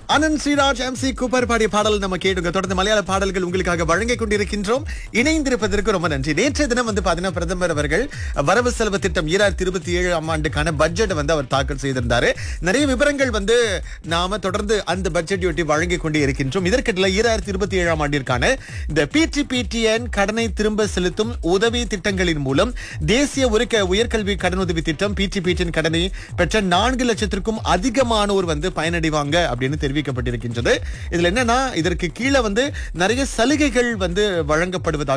Anand Sreeraj M C Cooper பாடிய பாடல் நம்ம கேட்டுங்க தொடர்ந்து மலையாள பாடல்கள் உங்களுக்காக வழங்கிக் கொண்டிருக்கின்றோம் இணைந்திருப்பதற்கு ரொம்ப நன்றி நேற்றைய தினம் வந்து பாத்தீங்கன்னா பிரதமர் அவர்கள் வரவு செலவு திட்டம் ஈராயிரத்தி இருபத்தி ஏழாம் ஆண்டுக்கான பட்ஜெட் வந்து அவர் தாக்கல் செய்திருந்தாரு நிறைய விவரங்கள் வந்து நாம தொடர்ந்து அந்த பட்ஜெட்டையொட்டி வழங்கிக் கொண்டே இருக்கின்றோம் இதற்கிடையில ஈராயிரத்தி இருபத்தி ஏழாம் ஆண்டிற்கான இந்த பிடிபிடிஎன் கடனை திரும்ப செலுத்தும் உதவி திட்டங்களின் மூலம் தேசிய உருக்க உயர்கல்வி கடனுதவி திட்டம் பிடிபிடிஎன் கடனை பெற்ற நான்கு லட்சத்திற்கும் அதிகமானோர் வந்து பயனடைவாங்க அப்படின்னு தெரிவிக்கப்பட்டிருக்கின்றது இதுல என்னன்னா இதற்கு கீழே வந்து நிறைய சலுகைகள் வந்து வழங்கப்படுவதாக